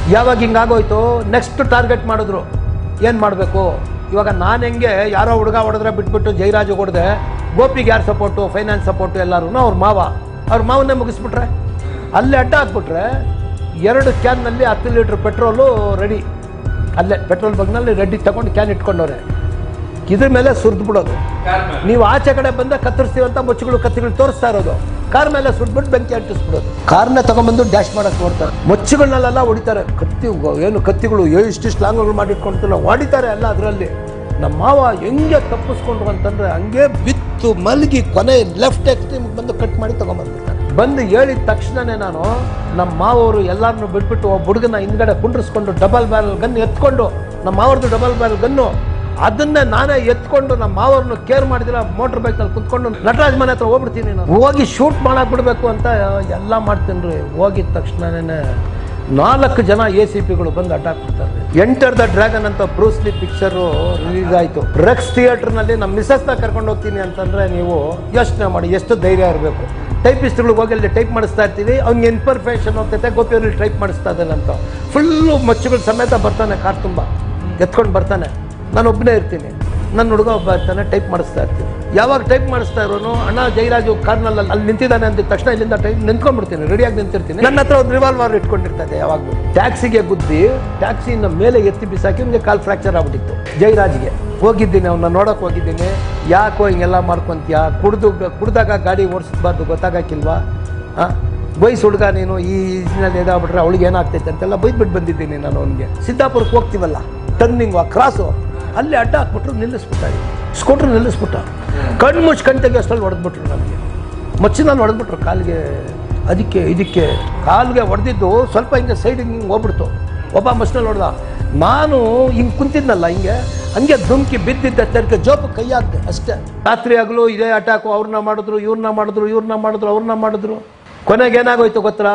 ಯಾವಾಗ ಹಿಂಗಾಗೋಯ್ತು next target ಮಾಡಿದ್ರು ಏನು ಮಾಡಬೇಕು ಇವಾಗ ನಾನು ಹೆಂಗೆ ಯಾರೋ ಹುಡುಗ ಹೊಡೆದ್ರೆ ಬಿಟ್ಬಿಟ್ಟು ಜೈರಾಜ್ ಹೊಡೆದೆ ಗೋಪಿಗೆ ಯಾರು ಸಪೋರ್ಟು ಫೈನಾನ್ಸ್ ಸಪೋರ್ಟು ಎಲ್ಲರೂ ಅವ್ರ ಮಾವ ಅವ್ರ ಮಾವನ್ನೇ ಮುಗಿಸ್ಬಿಟ್ರೆ ಅಲ್ಲೇ ಅಡ್ಡ ಹಾಕ್ಬಿಟ್ರೆ ಎರಡು ಕ್ಯಾನ್ನಲ್ಲಿ ಹತ್ತು ಲೀಟ್ರ್ ಪೆಟ್ರೋಲು ರೆಡಿ ಅಲ್ಲೇ ಪೆಟ್ರೋಲ್ ಬಂಕ್ನಲ್ಲಿ ರೆಡಿ ತಗೊಂಡು ಕ್ಯಾನ್ ಇಟ್ಕೊಂಡವ್ರೆ ಇದ್ರ ಮೇಲೆ ಸುರಿದು ಬಿಡೋದು ನೀವು ಆಚೆ ಕಡೆ ಬಂದ ಕತ್ತರಿಸ್ತೀವಿ ಅಂತ ಮುಚ್ಚುಗಳು ಕತ್ತಿಗಳು ತೋರಿಸ್ತಾ ಇರೋದು ಕಾರ್ ಮೇಲೆ ಸುಟ್ಬಿಟ್ಟು ಬೆಂಕಿ ಅಂಟಿಸ್ಬಿಡೋದು ಕಾರ್ನ ತಗೊಂಡ್ಬಂದು ಡ್ಯಾಶ್ ಮಾಡಕ್ ನೋಡ್ತಾರೆ ಮುಚ್ಚುಗಳನ್ನೆಲ್ಲ ಹೊಡಿತಾರೆ ಕತ್ತಿ ಏನು ಕತ್ತಿಗಳು ಇಷ್ಟಿಷ್ಟು ಲಾಂಗ್ಗಳು ಮಾಡಿಟ್ಕೊಂಡು ಹೊಡಿತಾರೆ ಎಲ್ಲ ಅದರಲ್ಲಿ ನಮ್ಮ ಮಾವ ಹೆಂಗೆ ತಪ್ಪಿಸ್ಕೊಂಡ್ರು ಅಂತಂದ್ರೆ ಹಂಗೆ ಬಿತ್ತು ಮಲಗಿ ಕೊನೆ ಲೆಫ್ಟ್ ಎಕ್ಸ್ಟ್ರೀಮ್ ಬಂದು ಕಟ್ ಮಾಡಿ ತಗೊಂಡ್ಬಂದ್ಬಿಡ್ತಾರೆ ಬಂದು ಹೇಳಿದ ತಕ್ಷಣನೇ ನಾನು ನಮ್ಮ ಮಾವರು ಎಲ್ಲರನ್ನು ಬಿಟ್ಬಿಟ್ಟು ಒಬ್ಬ ಹುಡುಗನ ಹಿಂದ್ಗಡೆ ಕುಂಡ್ರಿಸ್ಕೊಂಡು ಡಬಲ್ ಬ್ಯಾರಲ್ ಗನ್ ಎತ್ಕೊಂಡು ನಮ್ಮ ಮಾವರ್ದು ಡಬಲ್ ಬ್ಯಾರಲ್ ಗನ್ನು ಅದನ್ನೇ ನಾನೇ ಎತ್ಕೊಂಡು ನಮ್ಮ ಮಾವರನ್ನು ಕೇರ್ ಮಾಡಿದಿರ ಮೋಟರ್ ಬೈಕ್ನಲ್ಲಿ ಕುತ್ಕೊಂಡು ನಟರಾಜ್ ಮನೆ ಹತ್ರ ಹೋಗ್ಬಿಡ್ತೀನಿ ನಾನು ಹೋಗಿ ಶೂಟ್ ಮಾಡಕ್ ಬಿಡ್ಬೇಕು ಅಂತ ಎಲ್ಲ ಮಾಡ್ತೀನಿ ರೀ ಹೋಗಿದ ತಕ್ಷಣನೇ ನಾಲ್ಕು ಜನ ಎ ಸಿ ಪಿಗಳು ಬಂದು ಅಡ್ಡ ಬಿಡ್ತಾರೆ ಎಂಟರ್ ದ ಡ್ರ್ಯಾಗನ್ ಅಂತ ಬ್ರೂಸ್ಲಿ ಪಿಕ್ಚರು ರಿಲೀಸ್ ಆಯಿತು ರೆಕ್ಸ್ ಥಿಯೇಟರ್ನಲ್ಲಿ ನಮ್ಮ ಮಿಸಸ್ನ ಕರ್ಕೊಂಡು ಹೋಗ್ತೀನಿ ಅಂತಂದ್ರೆ ನೀವು ಯೋಚನೆ ಮಾಡಿ ಎಷ್ಟು ಧೈರ್ಯ ಇರಬೇಕು ಟೈಪಿಸ್ಟ್ಗಳಿಗೆ ಹೋಗಿ ಅಲ್ಲಿ ಟೈಪ್ ಮಾಡಿಸ್ತಾ ಇರ್ತೀವಿ ಅವ್ನಿಗೆ ಇನ್ಫರ್ಮೇಷನ್ ಹೋಗ್ತೈತೆ ಗೋಪಿಯಲ್ಲಿ ಟೈಪ್ ಮಾಡಿಸ್ತಾ ಇದ್ದಾನೆ ಅಂತ ಫುಲ್ಲು ಮಚ್ಚುಗಳ ಸಮೇತ ಬರ್ತಾನೆ ಕಾರ್ ತುಂಬ ಎತ್ಕೊಂಡು ಬರ್ತಾನೆ ನಾನು ಒಬ್ಬನೇ ಇರ್ತೀನಿ ನನ್ನ ಹುಡುಗ ಒಬ್ಬ ಇರ್ತಾನೆ ಟೈಪ್ ಮಾಡಿಸ್ತಾ ಇರ್ತೀನಿ ಯಾವಾಗ ಟೈಪ್ ಮಾಡಿಸ್ತಾ ಇರೋನು ಅಣ್ಣ ಜೈರಾಜು ಕಾರ್ನಲ್ಲಿ ಅಲ್ಲಿ ನಿಂತಿದ್ದಾನೆ ಅಂದಿದ ತಕ್ಷಣ ಇಲ್ಲಿಂದ ಟೈಪ್ ನಿಂತ್ಕೊಂಡ್ಬಿಡ್ತೀನಿ ರೆಡಿಯಾಗಿ ನಿಂತಿರ್ತೀನಿ ನನ್ನ ಹತ್ರ ಒಂದು ರಿವಾಲ್ವರ್ ಇಟ್ಕೊಂಡಿರ್ತದೆ ಯಾವಾಗಲೂ ಟ್ಯಾಕ್ಸಿಗೆ ಗುದ್ದಿ ಟ್ಯಾಕ್ಸಿನ ಮೇಲೆ ಎತ್ತಿ ಬಿಸಾಕಿ ಅವ್ನಿಗೆ ಕಾಲ್ ಫ್ರಾಕ್ಚರ್ ಆಗ್ಬಿಟ್ಟಿತ್ತು ಜೈರಾಜ್ಗೆ ಹೋಗಿದ್ದೀನಿ ಅವನ್ನ ನೋಡಕ್ ಹೋಗಿದ್ದೀನಿ ಯಾಕೋ ಹಿಂಗೆಲ್ಲ ಮಾಡ್ಕೊಂತೀಯ ಕುಡ್ದು ಕುಡ್ದಾಗ ಗಾಡಿ ಓಡಿಸ್ಬಾರ್ದು ಗೊತ್ತಾಗಕ್ಕಿಲ್ವಾ ಆ ವಯಸ್ಸು ಹುಡುಗ ನೀನು ಈ ಇದ್ರಲ್ಲಿ ಎದಾಗ್ಬಿಟ್ರೆ ಅವಳಿಗೆ ಏನಾಗ್ತೈತೆ ಅಂತೆಲ್ಲ ಬೈದ್ಬಿಟ್ಟು ಬಂದಿದ್ದೀನಿ ನಾನು ಅವನಿಗೆ ಸಿದ್ದಾಪುರಕ್ಕೆ ಹೋಗ್ತೀವಲ್ಲ ಟರ್ನಿಂಗ್ ಕ್ರಾಸು ಅಲ್ಲಿ ಅಡ್ಡ ಹಾಕ್ಬಿಟ್ರು ನಿಲ್ಲಿಸ್ಬಿಟ್ಟ ಸ್ಕೂಟ್ರ್ ನಿಲ್ಲಿಸ್ಬಿಟ್ಟ ಕಣ್ಣು ಮುಚ್ಚಿ ಕಣ್ ತೆಗಿಯೋಷ್ಟರಲ್ಲಿ ಹೊಡೆದ್ಬಿಟ್ರು ನನಗೆ ಮಚ್ಚಿನಲ್ಲಿ ಹೊಡೆದ್ಬಿಟ್ರು ಕಾಲಿಗೆ ಅದಕ್ಕೆ ಇದಕ್ಕೆ ಕಾಲಿಗೆ ಹೊಡೆದಿದ್ದು ಸ್ವಲ್ಪ ಹಿಂಗೆ ಸೈಡಿಗೆ ಹಿಂಗೆ ಹೋಗ್ಬಿಡ್ತು ಒಬ್ಬ ಮಸ್ನಲ್ಲಿ ಹೊಡೆದ ನಾನು ಹಿಂಗೆ ಕುಂತಿದ್ನಲ್ಲ ಹಿಂಗೆ ಹಂಗೆ ಧುಮ್ಕಿ ಬಿದ್ದಿದ್ದೆ ತೆರಕೆ ಜೋಪು ಕೈ ಹಾಕ್ದೆ ಅಷ್ಟೇ ರಾತ್ರಿ ಆಗಲು ಇದೇ ಅಟ್ಯಾಕು ಅವ್ರನ್ನ ಮಾಡಿದ್ರು ಇವ್ರನ್ನ ಮಾಡಿದ್ರು ಇವ್ರನ್ನ ಮಾಡಿದ್ರು ಅವ್ರನ್ನ ಮಾಡಿದ್ರು ಕೊನೆಗೆ ಏನಾಗೋಯ್ತು ಗೊತ್ತಾ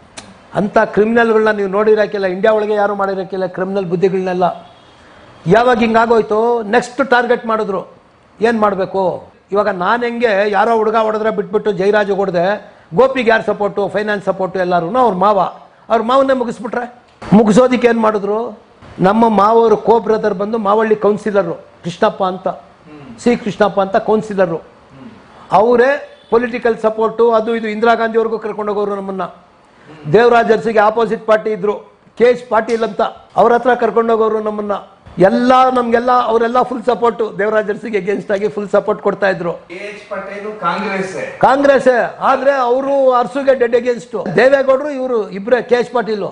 ಅಂಥ ಕ್ರಿಮಿನಲ್ಗಳನ್ನ ನೀವು ನೋಡಿರೋಕ್ಕಿಲ್ಲ ಇಂಡಿಯಾ ಒಳಗೆ ಯಾರು ಮಾಡಿರೋಕ್ಕಿಲ್ಲ ಕ್ರಿಮಿನಲ್ ಬುದ್ಧಿಗಳನ್ನೆಲ್ಲ ಯಾವಾಗ ಹಿಂಗಾಗೋಯ್ತು ನೆಕ್ಸ್ಟ್ ಟಾರ್ಗೆಟ್ ಮಾಡಿದ್ರು ಏನು ಮಾಡಬೇಕು ಇವಾಗ ನಾನು ಹೆಂಗೆ ಯಾರೋ ಹುಡುಗ ಹೊಡೆದ್ರೆ ಬಿಟ್ಬಿಟ್ಟು ಜೈರಾಜ್ ಹೊಡೆದೆ ಗೋಪಿಗೆ ಯಾರು ಸಪೋರ್ಟು ಫೈನಾನ್ಸ್ ಸಪೋರ್ಟು ಎಲ್ಲರೂ ಅವ್ರ ಮಾವ ಅವ್ರ ಮಾವನ್ನೇ ಮುಗಿಸ್ಬಿಟ್ರೆ ಮುಗಿಸೋದಕ್ಕೆ ಏನು ಮಾಡಿದ್ರು ನಮ್ಮ ಮಾವರು ಕೋ ಬ್ರದರ್ ಬಂದು ಮಾವಳ್ಳಿ ಕೌನ್ಸಿಲರು ಕೃಷ್ಣಪ್ಪ ಅಂತ ಸಿ ಕೃಷ್ಣಪ್ಪ ಅಂತ ಕೌನ್ಸಿಲರು ಅವರೇ ಪೊಲಿಟಿಕಲ್ ಸಪೋರ್ಟು ಅದು ಇದು ಇಂದಿರಾ ಗಾಂಧಿವರೆಗೂ ಕರ್ಕೊಂಡೋಗೋರು ನಮ್ಮನ್ನ ದೇವರಾಜ್ ಅರಸಿಗೆ ಆಪೋಸಿಟ್ ಪಾರ್ಟಿ ಇದ್ರು ಕೆ ಎಚ್ ಪಾಟೀಲ್ ಅಂತ ಅವ್ರ ಹತ್ರ ಕರ್ಕೊಂಡೋಗೋರು ನಮ್ಮನ್ನ ಎಲ್ಲ ನಮ್ಗೆಲ್ಲ ಅವರೆಲ್ಲ ಫುಲ್ ಸಪೋರ್ಟು ದೇವರಾಜ್ ಅರಸಿಗೆ ಅಗೇನ್ಸ್ಟ್ ಆಗಿ ಫುಲ್ ಸಪೋರ್ಟ್ ಕೊಡ್ತಾ ಇದ್ರು K H Patel Congress Congress ಆದ್ರೆ ಅವರು ಅರ್ಸುಗೆ ಡೆಡ್ ಅಗೇನ್ಸ್ಟ್ ದೇವೇಗೌಡರು ಇವರು ಇಬ್ರೇ K H Patil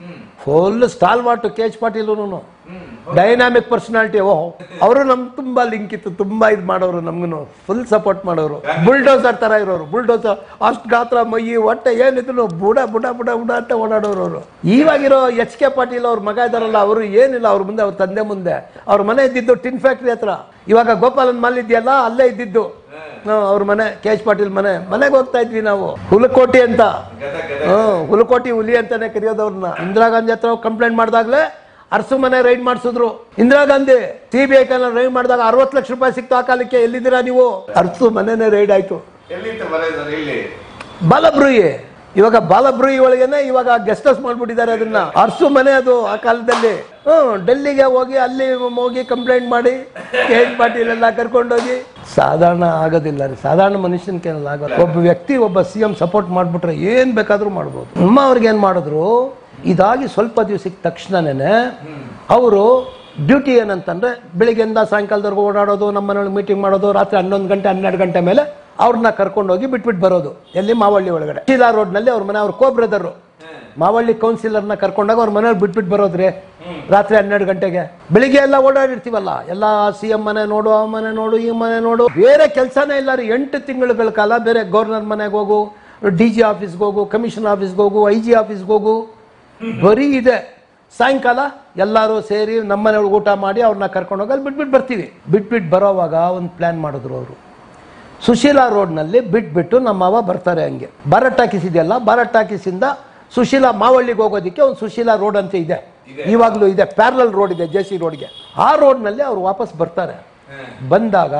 full stalwart K H Patil dynamic personality oh ಅವರು ನಮ್ ತುಂಬಾ ಲಿಂಕ್ ಇತ್ತು ತುಂಬಾ ಇದು ಮಾಡೋರು ನಮ್ಗೂ ಫುಲ್ ಸಪೋರ್ಟ್ ಮಾಡೋರು ಬುಲ್ಡೋಸರ್ ತರ ಇರೋರು ಬುಲ್ಡೋಸರ್ ಅಷ್ಟು ಗಾತ್ರ ಮೈ ಹೊಟ್ಟೆ ಏನಿದ್ರು ಬುಡ ಬುಡ ಬುಡ ಬುಡ ಅಂತ ಓಡಾಡೋರು ಅವರು ಇವಾಗಿರೋ ಎಚ್ ಕೆ ಪಾಟೀಲ್ ಅವ್ರ ಮಗ ಇದಾರಲ್ಲ ಅವರು ಏನಿಲ್ಲ ಅವ್ರ ಮುಂದೆ ಅವ್ರ ತಂದೆ ಮುಂದೆ ಅವ್ರ ಮನೆ ಇದ್ದಿದ್ದು ಟಿನ್ ಫ್ಯಾಕ್ಟ್ರಿ ಹತ್ರ ಇವಾಗ ಗೋಪಾಲನ್ ಮಾಲ್ ಇದೆಯಲ್ಲ ಅಲ್ಲೇ ಇದ್ದಿದ್ದು ಹ್ಮ್, ಅವ್ರ ಮನೆ ಕೆ ಎಚ್ ಪಾಟೀಲ್ ಮನೆ ಮನೆಗೆ ಹೋಗ್ತಾ ಇದ್ವಿ ನಾವು ಹುಲಕೋಟಿ ಅಂತ ಹ್ಮ್ ಹುಲಕೋಟಿ ಹುಲಿ ಅಂತಾನೆ ಕರೆಯೋದು ಅವ್ರನ್ನ ಇಂದಿರಾ ಗಾಂಧಿ ಹತ್ರ ಕಂಪ್ಲೇಂಟ್ ಮಾಡಿದಾಗ್ಲೇ ಅರಸು ಮನೆ ರೈಡ್ ಮಾಡಿಸಿದ್ರು Indira Gandhi C B I raid ಮಾಡಿದಾಗ ಅರವತ್ತು ಲಕ್ಷ ರೂಪಾಯಿ ಸಿಕ್ತು ಆ ಕಾಲಕ್ಕೆ ಎಲ್ಲಿದ್ದೀರಾ ನೀವು ಅರಸು ಮನೆನೇ ರೈಡ್ ಆಯ್ತು ಎಲ್ಲಿತ್ತು ಬರೋದು ಇಲ್ಲಿ ಬಾಲಬ್ರೂಯಿ ಇವಾಗ ಬಾಲಬ್ರೂಯಿ ಒಳಗೇನೆ ಇವಾಗ ಗೆಸ್ಟ್ ಹೌಸ್ ಮಾಡ್ಬಿಟ್ಟಿದ್ದಾರೆ ಅದನ್ನ ಅರ್ಸು ಮನೆ ಅದು ಆ ಕಾಲದಲ್ಲಿ ಹ್ಮ್ ಡೆಲ್ಲಿಗೆ ಹೋಗಿ ಅಲ್ಲಿ ಹೋಗಿ ಕಂಪ್ಲೇಂಟ್ ಮಾಡಿ ಕೆ ಎಚ್ ಪಾಟೀಲ್ ಎಲ್ಲ ಕರ್ಕೊಂಡೋಗಿ ಸಾಧಾರಣ ಆಗೋದಿಲ್ಲ ರೀ ಸಾಧಾರಣ ಮನುಷ್ಯನ ಕೇಳಲ್ಲ ಆಗೋದು ಒಬ್ಬ ವ್ಯಕ್ತಿ ಒಬ್ಬ ಸಿ ಎಂ ಸಪೋರ್ಟ್ ಮಾಡ್ಬಿಟ್ರೆ ಏನ್ ಬೇಕಾದ್ರೂ ಮಾಡ್ಬೋದು ಅಮ್ಮ ಅವ್ರಿಗೆ ಏನ್ ಮಾಡಿದ್ರು ಇದಾಗಿ ಸ್ವಲ್ಪ ದಿವಸಕ್ಕೆ ತಕ್ಷಣನೇ ಅವರು ಡ್ಯೂಟಿ ಏನಂತಂದ್ರೆ ಬೆಳಿಗ್ಗೆಯಿಂದ ಸಾಯಂಕಾಲದವರೆಗೂ ಓಡಾಡೋದು ನಮ್ಮ ಮನೆಯೊಳಗೆ ಮೀಟಿಂಗ್ ಮಾಡೋದು ರಾತ್ರಿ ಹನ್ನೊಂದು ಗಂಟೆ ಹನ್ನೆರಡು ಗಂಟೆ ಮೇಲೆ ಅವ್ರನ್ನ ಕರ್ಕೊಂಡೋಗಿ ಬಿಟ್ಬಿಟ್ಟು ಬರೋದು ಎಲ್ಲಿ ಮಾವಳ್ಳಿ ಒಳಗಡೆ ಶೀಲಾ ರೋಡ್ನಲ್ಲಿ ಅವ್ರ ಮನೆ ಅವ್ರ ಕೋ ಬ್ರದರು ಮಾವಳ್ಳಿ ಕೌನ್ಸಿಲರ್ನ ಕರ್ಕೊಂಡಾಗ ಅವ್ರ ಮನೆಯವ್ರು ಬಿಟ್ಬಿಟ್ಟು ಬರೋದ್ರಿ ರಾತ್ರಿ ಹನ್ನೆರಡು ಗಂಟೆಗೆ ಬೆಳಿಗ್ಗೆ ಎಲ್ಲ ಓಡಾಡಿರ್ತೀವಲ್ಲ ಎಲ್ಲ ಸಿ ಎಂ ಮನೆ ನೋಡು ಆ ಮನೆ ನೋಡು ಈ ಮನೆ ನೋಡು ಬೇರೆ ಕೆಲಸನೇ ಇಲ್ಲ ರೀ ಎಂಟು ತಿಂಗಳುಗಳ ಕಾಲ ಬೇರೆ ಗವರ್ನರ್ ಮನೆಗೆ ಹೋಗು ಡಿ ಜಿ ಆಫೀಸ್ಗೆ ಹೋಗು ಕಮಿಷನ್ ಆಫೀಸ್ಗೆ ಹೋಗು ಐ ಜಿ ಆಫೀಸ್ಗೆ ಹೋಗು ಬರೀ ಇದೆ ಸಾಯಂಕಾಲ ಎಲ್ಲರೂ ಸೇರಿ ನಮ್ಮನೆಯೊಳಗೆ ಊಟ ಮಾಡಿ ಅವ್ರನ್ನ ಕರ್ಕೊಂಡು ಹೋಗಿ ಅಲ್ಲಿ ಬಿಟ್ಬಿಟ್ಟು ಬರ್ತೀವಿ ಬಿಟ್ಬಿಟ್ಟು ಬರೋವಾಗ ಒಂದು ಪ್ಲಾನ್ ಮಾಡಿದ್ರು ಅವರು ಸುಶೀಲಾ ರೋಡ್ನಲ್ಲಿ ಬಿಟ್ಬಿಟ್ಟು ನಮ್ಮ ಮಾವ ಬರ್ತಾರೆ ಹಂಗೆ ಭಾರತ್ ಟಾಕೀಸ್ ಇದೆಯಲ್ಲ ಭಾರತ್ ಟಾಕೀಸಿಂದ ಸುಶೀಲಾ ಮಾವಳ್ಳಿಗೆ ಹೋಗೋದಕ್ಕೆ ಒಂದು ಸುಶೀಲಾ ರೋಡ್ ಅಂತ ಇದೆ ಇವಾಗಲೂ ಇದೆ ಪ್ಯಾರಲಲ್ ರೋಡ್ ಇದೆ ಜೆ ಸಿ ರೋಡ್ಗೆ ಆ ರೋಡ್ನಲ್ಲಿ ಅವ್ರು ವಾಪಸ್ ಬರ್ತಾರೆ ಬಂದಾಗ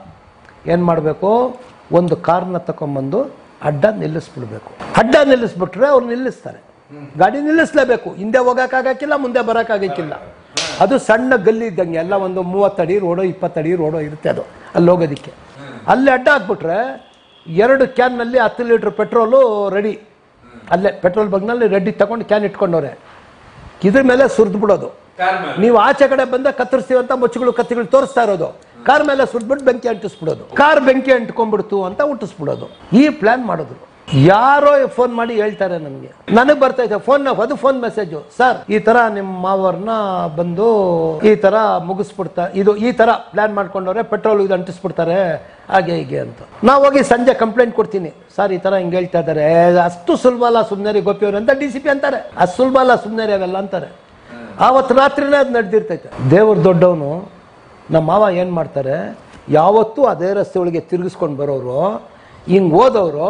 ಏನು ಮಾಡಬೇಕು ಒಂದು ಕಾರ್ನ ತಗೊಂಬಂದು ಅಡ್ಡ ನಿಲ್ಲಿಸ್ಬಿಡ್ಬೇಕು ಅಡ್ಡ ನಿಲ್ಲಿಸ್ಬಿಟ್ರೆ ಅವ್ರು ನಿಲ್ಲಿಸ್ತಾರೆ ಗಾಡಿ ನಿಲ್ಲಿಸ್ಲೇಬೇಕು ಹಿಂದೆ ಹೋಗಕ್ಕಾಗಕ್ಕಿಲ್ಲ ಮುಂದೆ ಬರೋಕ್ಕಾಗಕ್ಕಿಲ್ಲ ಅದು ಸಣ್ಣ ಗಲ್ಲಿ ಇದ್ದಂಗೆ ಎಲ್ಲ ಒಂದು ಮೂವತ್ತಡಿ ರೋಡು ಇಪ್ಪತ್ತಡಿ ರೋಡು ಇರುತ್ತೆ ಅದು ಅಲ್ಲಿ ಹೋಗೋದಿಕ್ಕೆ ಅಲ್ಲಿ ಅಡ್ಡ ಹಾಕ್ಬಿಟ್ರೆ ಎರಡು ಕ್ಯಾನ್ನಲ್ಲಿ ಹತ್ತು ಲೀಟ್ರ್ ಪೆಟ್ರೋಲು ರೆಡಿ ಅಲ್ಲೇ ಪೆಟ್ರೋಲ್ ಬಂಕ್ನಲ್ಲಿ ರೆಡಿ ತಗೊಂಡು ಕ್ಯಾನ್ ಇಟ್ಕೊಂಡವ್ರೆ ಇದ್ರ ಮೇಲೆ ಸುರಿದು ಬಿಡೋದು ಕಾರ್ ಮೇಲೆ ನೀವು ಆಚೆ ಕಡೆ ಬಂದ ಕತ್ತರಿಸ್ತೀವಿ ಅಂತ ಮುಚ್ಚುಗಳು ಕತ್ತಿಗಳು ತೋರಿಸ್ತಾ ಇರೋದು ಕಾರ್ ಮೇಲೆ ಸುಟ್ಬಿಟ್ಟು ಬೆಂಕಿ ಅಂಟಿಸ್ಬಿಡೋದು ಕಾರ್ ಬೆಂಕಿ ಅಂಟ್ಕೊಂಡ್ಬಿಡ್ತು ಅಂತ ಹುಟ್ಟಿಸ್ಬಿಡೋದು ಈ ಪ್ಲಾನ್ ಮಾಡಿದ್ರು ಯಾರೋ ಫೋನ್ ಮಾಡಿ ಹೇಳ್ತಾರೆ ನನಗೆ ನನಗೆ ಬರ್ತೈತೆ ಫೋನ್ ಅದು ಫೋನ್ ಮೆಸೇಜು ಸರ್ ಈ ತರ ನಿಮ್ಮ ಮಾವರ್ನ ಬಂದು ಈ ತರ ಮುಗಿಸ್ಬಿಡ್ತಾ ಇದು ಈ ತರ ಪ್ಲಾನ್ ಮಾಡ್ಕೊಂಡವ್ರೆ ಪೆಟ್ರೋಲ್ ಇದು ಅಂಟಿಸ್ಬಿಡ್ತಾರೆ ಹಾಗೆ ಹೀಗೆ ಅಂತ ನಾವು ಹೋಗಿ ಸಂಜೆ ಕಂಪ್ಲೇಂಟ್ ಕೊಡ್ತೀನಿ ಸರ್ ಈ ತರ ಹಿಂಗೆ ಹೇಳ್ತಾ ಇದ್ದಾರೆ "ಏ, ಅಷ್ಟು ಸುಲಭ ಅಲ್ಲ ಸುಮ್ಮನೆ ಗೋಪಿಯವ್ರು ಅಂತ ಡಿ ಸಿ ಪಿ ಅಂತಾರೆ ಅಷ್ಟು ಸುಲಭ ಅಲ್ಲ ಸುಮ್ಮನೆ ಅವೆಲ್ಲ ಅಂತಾರೆ ಆವತ್ತು ರಾತ್ರಿನೇ ಅದು ನಡೆದಿರ್ತೈತೆ ದೇವ್ರ ದೊಡ್ಡವನು ನಮ್ಮ ಮಾವ ಏನು ಮಾಡ್ತಾರೆ ಯಾವತ್ತೂ ಅದೇ ರಸ್ತೆ ಒಳಗೆ ತಿರುಗಿಸ್ಕೊಂಡು ಬರೋರು ಹಿಂಗೆ ಹೋದವರು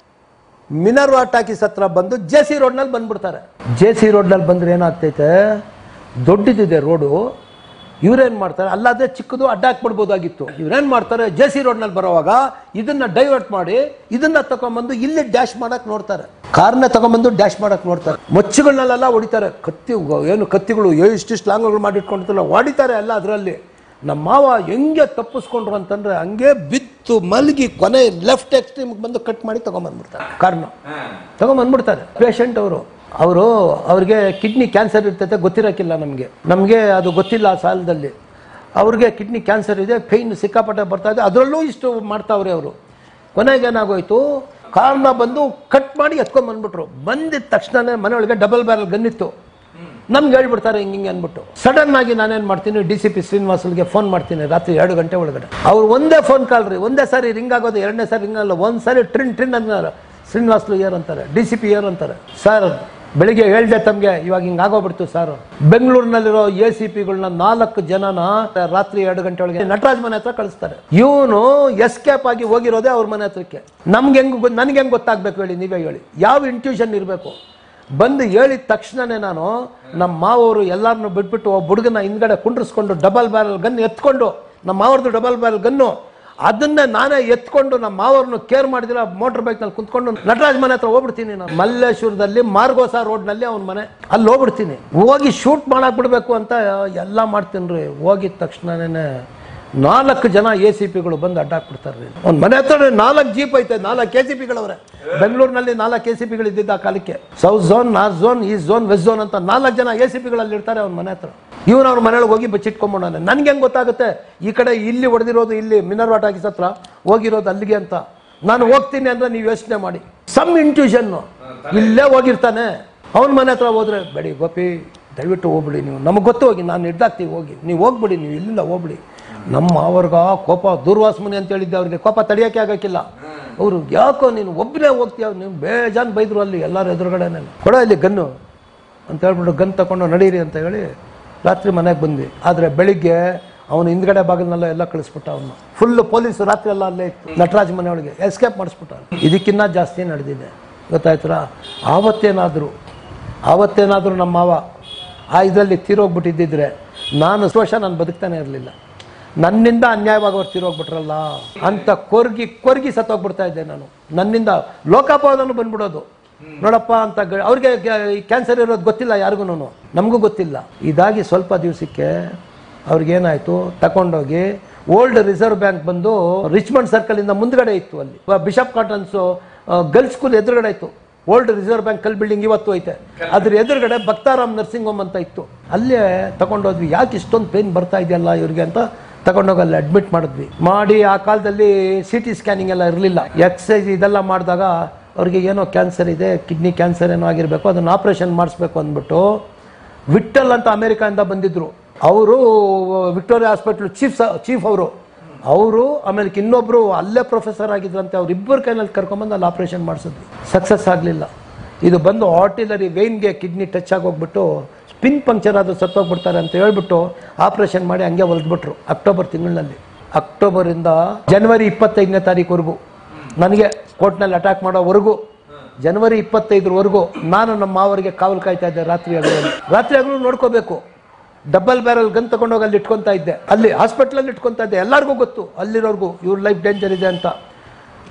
ಮಿನರ್ವಾ ಟಾಕೀಸ್ ಹತ್ರ ಬಂದು ಜೆ ಸಿ ರೋಡ್ನಲ್ಲಿ ಬಂದ್ಬಿಡ್ತಾರೆ ಜೆ ಸಿ ರೋಡ್ನಲ್ಲಿ ಬಂದ್ರೆ ಏನಾಗ್ತೈತೆ ದೊಡ್ಡದಿದೆ ರೋಡು ಇವ್ರೇನ್ ಮಾಡ್ತಾರೆ ಅಲ್ಲಾದ್ರೆ ಚಿಕ್ಕದು ಅಡ್ಡ ಹಾಕ್ಬಿಡ್ಬೋದಾಗಿತ್ತು ಇವ್ರೇನ್ ಮಾಡ್ತಾರೆ ಜೆ ಸಿ ರೋಡ್ನಲ್ಲಿ ಬರೋವಾಗ ಇದನ್ನ ಡೈವರ್ಟ್ ಮಾಡಿ ಇದನ್ನ ತಗೊಂಡ್ಬಂದು ಇಲ್ಲಿ ಡ್ಯಾಶ್ ಮಾಡಕ್ ನೋಡ್ತಾರೆ ಕಾರ್ನ ತಗೊಂಡ್ಬಂದು ಡ್ಯಾಶ್ ಮಾಡಕ್ ನೋಡ್ತಾರೆ ಮಚ್ಚುಗಳನ್ನೆಲ್ಲ ಹೊಡಿತಾರೆ ಕತ್ತಿ ಏನು ಕತ್ತಿಗಳು ಇಷ್ಟಿಷ್ಟು ಲಾಂಗ್ಗಳು ಮಾಡಿಟ್ಕೊಂಡಿರ್ತಾರಲ್ಲ ಹೊಡಿತಾರೆ ಎಲ್ಲ ಅದರಲ್ಲಿ ನಮ್ಮ ಮಾವ ಹೆಂಗೆ ತಪ್ಪಿಸ್ಕೊಂಡ್ರು ಅಂತಂದ್ರೆ ಹಂಗೆ ಬಿತ್ತು ಮಲಗಿ ಕೊನೆ ಲೆಫ್ಟ್ ಎಕ್ಸ್ಟ್ರೀಮ್ಗೆ ಬಂದು ಕಟ್ ಮಾಡಿ ತಗೊಂಬಂದ್ಬಿಡ್ತಾರೆ ಕಾರ್ನ ಹಾ ತಗೊಂಬಂದ್ಬಿಡ್ತಾರೆ ಪೇಷಂಟ್ ಅವರು ಅವರು ಅವ್ರಿಗೆ ಕಿಡ್ನಿ ಕ್ಯಾನ್ಸರ್ ಇರ್ತೈತೆ ಗೊತ್ತಿರೋಕ್ಕಿಲ್ಲ ನಮಗೆ ನಮಗೆ ಅದು ಗೊತ್ತಿಲ್ಲ ಆ ಸಾಲದಲ್ಲಿ ಅವ್ರಿಗೆ ಕಿಡ್ನಿ ಕ್ಯಾನ್ಸರ್ ಇದೆ ಪೈನ್ ಸಿಕ್ಕಾಪಟ್ಟೆ ಬರ್ತಾ ಇದೆ ಅದರಲ್ಲೂ ಇಷ್ಟು ಮಾಡ್ತಾವ್ರೆ ಅವರು ಕೊನೆಗೆ ಏನಾಗೋಯ್ತು ಕಾರ್ನ ಬಂದು ಕಟ್ ಮಾಡಿ ಎತ್ಕೊಂಡ್ ಬಂದ್ಬಿಟ್ರು ಬಂದಿದ ತಕ್ಷಣನೇ ಮನೆಯೊಳಗೆ ಡಬಲ್ ಬ್ಯಾರಲ್ ಗನ್ನಿತ್ತು ನಮ್ಗೆ ಹೇಳ್ಬಿಡ್ತಾರೆ ಹಿಂಗೆ ಹಿಂಗೆ ಅಂದ್ಬಿಟ್ಟು ಸಡನ್ ಆಗಿ ನಾನೇನು ಮಾಡ್ತೀನಿ ಡಿ ಸಿ ಪಿ ಶ್ರೀನಿವಾಸಲ್ಗೆ ಫೋನ್ ಮಾಡ್ತೀನಿ ರಾತ್ರಿ ಎರಡು ಗಂಟೆ ಒಳಗಡೆ ಅವ್ರು ಒಂದೇ ಫೋನ್ ಕಾಲ್ ರೀ ಒಂದೇ ಸಾರಿ ರಿಂಗ್ ಆಗೋದು ಎರಡನೇ ಸಾರಿ ರಿಂಗ್ ಆಗಲ್ಲ ಒಂದು ಸಾರಿ ಟ್ರಿನ್ ಟ್ರಿನ್ ಅಂತಾರೆ ಶ್ರೀನಿವಾಸಲು ಏರ್ ಅಂತಾರೆ ಡಿ ಸಿ ಪಿ ಏರ್ ಅಂತಾರೆ ಸರ್ ಬೆಳಿಗ್ಗೆ ಹೇಳ್ದೆ ತಮಗೆ ಇವಾಗ ಹಿಂಗೆ ಆಗೋಗ್ಬಿಡ್ತು ಸರ್ ಬೆಂಗಳೂರಿನಲ್ಲಿರೋ ಎ ಸಿ ಪಿಗಳನ್ನ ನಾಲ್ಕು ಜನನ ರಾತ್ರಿ ಎರಡು ಗಂಟೆ ಒಳಗೆ ನಟರಾಜ್ ಮನೆ ಹತ್ರ ಕಳಿಸ್ತಾರೆ ಇವನು ಎಸ್ಕೇಪ್ ಆಗಿ ಹೋಗಿರೋದೇ ಅವ್ರ ಮನೆ ಹತ್ರಕ್ಕೆ ನಮ್ಗೆ ಹೆಂಗ್ ಗೊ- ನನ್ಗೆ ಹೆಂಗ್ ಗೊತ್ತಾಗ್ಬೇಕು ಹೇಳಿ ನೀವೇ ಹೇಳಿ ಯಾವ ಇಂಟ್ಯೂಷನ್ ಇರಬೇಕು ಬಂದು ಹೇಳಿದ ತಕ್ಷಣನೇ ನಾನು ನಮ್ಮ ಮಾವರು ಎಲ್ಲರನ್ನು ಬಿಟ್ಬಿಟ್ಟು ಒಬ್ಬ ಹುಡುಗನ ಹಿಂದ್ಗಡೆ ಕುಂಡ್ರಿಸ್ಕೊಂಡು ಡಬಲ್ ಬ್ಯಾರಲ್ ಗನ್ ಎತ್ಕೊಂಡು ನಮ್ಮ ಮಾವರ್ದು ಡಬಲ್ ಬ್ಯಾರಲ್ ಗನ್ನು ಅದನ್ನೇ ನಾನೇ ಎತ್ಕೊಂಡು ನಮ್ಮ ಮಾವರನ್ನು ಕೇರ್ ಮಾಡಿದಿರ ಮೋಟರ್ ಬೈಕ್ನಲ್ಲಿ ಕುಂತ್ಕೊಂಡು ನಟರಾಜ್ ಮನೆ ಹತ್ರ ಹೋಗ್ಬಿಡ್ತೀನಿ ನಾನು ಮಲ್ಲೇಶ್ವರದಲ್ಲಿ ಮಾರ್ಗೋಸ ರೋಡ್ನಲ್ಲಿ ಅವ್ನ ಮನೆ ಅಲ್ಲಿ ಹೋಗ್ಬಿಡ್ತೀನಿ ಹೋಗಿ ಶೂಟ್ ಮಾಡಕ್ ಬಿಡ್ಬೇಕು ಅಂತ ಎಲ್ಲ ಮಾಡ್ತೀನಿ ರೀ ಹೋಗಿದ ತಕ್ಷಣನೇ ನಾಲ್ಕು ಜನ ಎ ಸಿ ಪಿಗಳು ಬಂದು ಅಡ್ಡಾಕ್ಬಿಡ್ತಾರೆ ರೀ ಒಂದು ಮನೆ ಹತ್ರ ನಾಲ್ಕು ಜೀಪ್ ಐತೆ ನಾಲ್ಕು ಎ ಸಿ ಪಿಗಳವ್ರೆ ಬೆಂಗಳೂರಿನಲ್ಲಿ ನಾಲ್ಕು ಎ ಸಿ ಪಿಗಳು ಇದ್ದಿದ್ದ ಆ ಕಾಲಕ್ಕೆ south zone north zone east zone west zone ಅಂತ ನಾಲ್ಕು ಜನ ಎ ಸಿ ಪಿಗಳಲ್ಲಿ ಇರ್ತಾರೆ ಅವ್ನ ಮನೆ ಹತ್ರ ಇವನು ಅವ್ರ ಮನೆಯೊಳಗೆ ಹೋಗಿ ಬಚ್ಚಿಟ್ಕೊಂಡ್ಬಿಡೋಣ ನನ್ಗೆ ಹೆಂಗ್ ಗೊತ್ತಾಗುತ್ತೆ ಈ ಕಡೆ ಇಲ್ಲಿ ಹೊಡೆದಿರೋದು ಇಲ್ಲಿ ಮಿನರ್ವಾ ಟಾಕೀಸ್ ಹತ್ರ ಹೋಗಿರೋದು ಅಲ್ಲಿಗೆ ಅಂತ ನಾನು ಹೋಗ್ತೀನಿ ಅಂದ್ರೆ ನೀವು ಯೋಚನೆ ಮಾಡಿ ಸಮ್ ಇಂಟ್ಯೂಷನ್ ಇಲ್ಲೇ ಹೋಗಿರ್ತಾನೆ ಅವನ ಮನೆ ಹತ್ರ ಹೋದ್ರೆ ಬೇಡಿ ಗೋಪಿ ದಯವಿಟ್ಟು ಹೋಗ್ಬಿಡಿ ನೀವು ನಮಗೆ ಗೊತ್ತು ಹೋಗಿ ನಾನು ಹಿಡ್ದಾಕ್ತೀವಿ ಹೋಗಿ ನೀವು ಹೋಗ್ಬಿಡಿ ನೀವು ಇಲ್ಲಿಂದ ಹೋಗ್ಬಿಡಿ ನಮ್ಮ ಅವ್ರಿಗ ಕೋಪ ದೂರ್ವಾಸ ಮುನಿ ಅಂತ ಹೇಳಿದ್ದೆ ಅವ್ರಿಗೆ ಕೋಪ ತಡೆಯೋಕೆ ಆಗಕ್ಕಿಲ್ಲ ಅವರು ಯಾಕೋ ನೀನು ಒಬ್ಬನೇ ಹೋಗ್ತೀಯ ನೀವು ಬೇಜಾನ್ ಬೈದ್ರು ಅಲ್ಲಿ ಎಲ್ಲರ ಎದುರುಗಡೆನೆ ಕೊಡ ಇಲ್ಲಿ ಗನ್ನು ಅಂತ ಹೇಳ್ಬಿಟ್ಟು ಗನ್ ತಗೊಂಡು ನಡೀರಿ ಅಂತ ಹೇಳಿ ರಾತ್ರಿ ಮನೆಗೆ ಬಂದ್ವಿ ಆದರೆ ಬೆಳಿಗ್ಗೆ ಅವನು ಹಿಂದ್ಗಡೆ ಬಾಗಿಲನ್ನೆಲ್ಲ ಎಲ್ಲ ಕಳಿಸ್ಬಿಟ್ಟ ಅವನು ಫುಲ್ ಪೊಲೀಸ್ ರಾತ್ರಿ ಎಲ್ಲ ಅಲ್ಲೇ ಇತ್ತು ನಟರಾಜ್ ಮನೆಯೊಳಗೆ ಎಸ್ಕೇಪ್ ಮಾಡಿಸ್ಬಿಟ್ಟ ಇದಕ್ಕಿನ್ನ ಜಾಸ್ತಿ ನಡೆದಿದೆ ಗೊತ್ತಾಯ್ತರ ಆವತ್ತೇನಾದರೂ ಆವತ್ತೇನಾದರೂ ನಮ್ಮ ಮಾವ ಆ ಇದರಲ್ಲಿ ತೀರೋಗ್ಬಿಟ್ಟಿದ್ದಿದ್ರೆ ನಾನು ಎಷ್ಟು ವರ್ಷ ನಾನು ಬದುಕ್ತಾನೆ ಇರಲಿಲ್ಲ ನನ್ನಿಂದ ಅನ್ಯಾಯವಾಗಿ ಅವ್ರು ತೀರೋಗ್ಬಿಟ್ರಲ್ಲ ಅಂತ ಕೊರ್ಗಿ ಕೊರ್ಗಿ ಸತ್ತೋಗ್ಬಿಡ್ತಾ ಇದ್ದೆ ನಾನು ನನ್ನಿಂದ ಲೋಕಾಪವಾದನು ಬಂದ್ಬಿಡೋದು ನೋಡಪ್ಪ ಅಂತ ಗ- ಅವ್ರಿಗೆ ಕ್ಯಾನ್ಸರ್ ಇರೋದು ಗೊತ್ತಿಲ್ಲ ಯಾರಿಗೂ ನಮಗೂ ಗೊತ್ತಿಲ್ಲ ಇದಾಗಿ ಸ್ವಲ್ಪ ದಿವಸಕ್ಕೆ ಅವ್ರಿಗೇನಾಯ್ತು ತಗೊಂಡೋಗಿ ಓಲ್ಡ್ ರಿಸರ್ವ್ ಬ್ಯಾಂಕ್ ಬಂದು ರಿಚ್ಮಂಡ್ ಸರ್ಕಲ್ ಇಂದ ಮುಂದ್ಗಡೆ ಇತ್ತು ಅಲ್ಲಿ ಬಿಷಪ್ ಕಾಟನ್ಸ್ ಗರ್ಲ್ಸ್ ಸ್ಕೂಲ್ ಎದುರುಗಡೆ ಇತ್ತು ಓಲ್ಡ್ ರಿಸರ್ವ್ ಬ್ಯಾಂಕ್ ಕಲ್ ಬಿಲ್ಡಿಂಗ್ ಇವತ್ತು ಐತೆ ಅದ್ರ ಎದುರುಗಡೆ ಭಕ್ತಾರಾಮ್ ನರ್ಸಿಂಗ್ ಹೋಮ್ ಅಂತ ಇತ್ತು ಅಲ್ಲೇ ತಗೊಂಡೋದ್ವಿ ಯಾಕೆ ಇಷ್ಟೊಂದು ಪೇನ್ ಬರ್ತಾ ಇದೆಯಲ್ಲ ಇವ್ರಿಗೆ ಅಂತ ತಗೊಂಡೋಗಿ ಅಲ್ಲಿ ಅಡ್ಮಿಟ್ ಮಾಡಿದ್ವಿ ಮಾಡಿ ಆ ಕಾಲದಲ್ಲಿ ಸಿ ಟಿ ಸ್ಕ್ಯಾನಿಂಗ್ ಎಲ್ಲ ಇರಲಿಲ್ಲ ಎಕ್ಸೈಸ್ ಇದೆಲ್ಲ ಮಾಡಿದಾಗ ಅವ್ರಿಗೆ ಏನೋ ಕ್ಯಾನ್ಸರ್ ಇದೆ ಕಿಡ್ನಿ ಕ್ಯಾನ್ಸರ್ ಏನೋ ಆಗಿರಬೇಕು ಅದನ್ನು ಆಪರೇಷನ್ ಮಾಡಿಸ್ಬೇಕು ಅಂದ್ಬಿಟ್ಟು ವಿಟ್ಟಲ್ ಅಂತ ಅಮೆರಿಕಾದಿಂದ ಬಂದಿದ್ರು ಅವರು ವಿಕ್ಟೋರಿಯಾ ಹಾಸ್ಪಿಟ್ಲ್ ಚೀಫ್ ಚೀಫ್ ಅವರು ಅವರು ಆಮೇಲೆ ಇನ್ನೊಬ್ರು ಅಲ್ಲೇ ಪ್ರೊಫೆಸರ್ ಆಗಿದ್ರಂತೆ ಅವ್ರ ಇಬ್ಬರು ಕೈನಲ್ಲಿ ಕರ್ಕೊಂಬಂದು ಅಲ್ಲಿ ಆಪರೇಷನ್ ಮಾಡಿಸಿದ್ವಿ ಸಕ್ಸಸ್ ಆಗಲಿಲ್ಲ ಇದು ಬಂದು ಆರ್ಟಿಲರಿ ವೇನ್ಗೆ ಕಿಡ್ನಿ ಟಚ್ ಆಗೋಗ್ಬಿಟ್ಟು ಸ್ಪಿನ್ ಪಂಕ್ಚರ್ ಆದರೂ ಸತ್ತೋಗ್ಬಿಡ್ತಾರೆ ಅಂತ ಹೇಳ್ಬಿಟ್ಟು ಆಪರೇಷನ್ ಮಾಡಿ ಹಂಗೆ ಹೊಲ್ದ್ಬಿಟ್ರು ಅಕ್ಟೋಬರ್ ತಿಂಗಳಿನಲ್ಲಿ ಅಕ್ಟೋಬರಿಂದ ಜನವರಿ ಇಪ್ಪತ್ತೈದನೇ ತಾರೀಕುವರೆಗೂ ನನಗೆ ಕೋರ್ಟ್ನಲ್ಲಿ ಅಟ್ಯಾಕ್ ಮಾಡೋವರೆಗೂ ಜನವರಿ ಇಪ್ಪತ್ತೈದರವರೆಗೂ ನಾನು ನಮ್ಮ ಮಾವರಿಗೆ ಕಾವಲು ಕಾಯ್ತಾ ಇದ್ದೆ ರಾತ್ರಿ ಹಗಲು ರಾತ್ರಿ ಹಗಲು ನೋಡ್ಕೋಬೇಕು ಡಬಲ್ ಬ್ಯಾರಲ್ ಗನ್ ತಗೊಂಡೋಗಿ ಅಲ್ಲಿ ಇಟ್ಕೊಂತಾ ಇದ್ದೆ ಅಲ್ಲಿ ಹಾಸ್ಪಿಟ್ಲಲ್ಲಿ ಇಟ್ಕೊಂತಾ ಇದ್ದೆ ಎಲ್ಲರಿಗೂ ಗೊತ್ತು ಅಲ್ಲಿರೋರ್ಗೂ ಇವ್ರ ಲೈಫ್ ಡೇಂಜರ್ ಇದೆ ಅಂತ